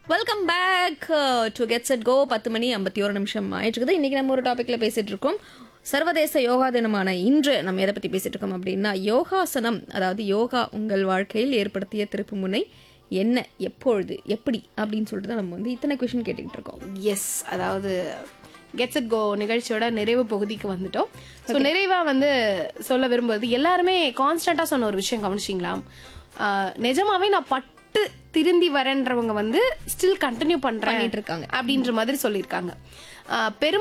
Welcome back to get set go பத்து மணி ஐம்பத்தி ஒரு நிமிஷம் ஆயிட்டு இருக்குது இன்னைக்கு நம்ம ஒரு டாபிக்ல பேசிட்டு இருக்கோம் சர்வதேச யோகா தினமான இன்று நம்ம எதை பத்தி பேசிட்டு இருக்கோம் அப்படின்னா யோகாசனம் அதாவது யோகா உங்கள் வாழ்க்கையில் ஏற்படுத்திய திருப்பு முனை என்ன எப்பொழுது எப்படி அப்படின்னு சொல்லிட்டு தான் நம்ம வந்து இத்தனை கொஷின் கேட்டுக்கிட்டு இருக்கோம் எஸ் அதாவது கெட்ஸ் இட் கோ நிகழ்ச்சியோட நிறைவு பகுதிக்கு வந்துட்டோம் ஸோ நிறைவாக வந்து சொல்ல விரும்புவது எல்லாருமே கான்ஸ்டண்ட்டாக சொன்ன ஒரு விஷயம் கவனிச்சிங்களா ஆஹ் நிஜமாவே நான் பட்டு திருந்தி வரேன்றவங்க வந்து ஸ்டில் கண்டினியூ பண்றேன் பண்ணிட்டு இருக்காங்க. அப்படின்ற மாதிரி சொல்லியிருக்காங்க ஆஹ் பெரும்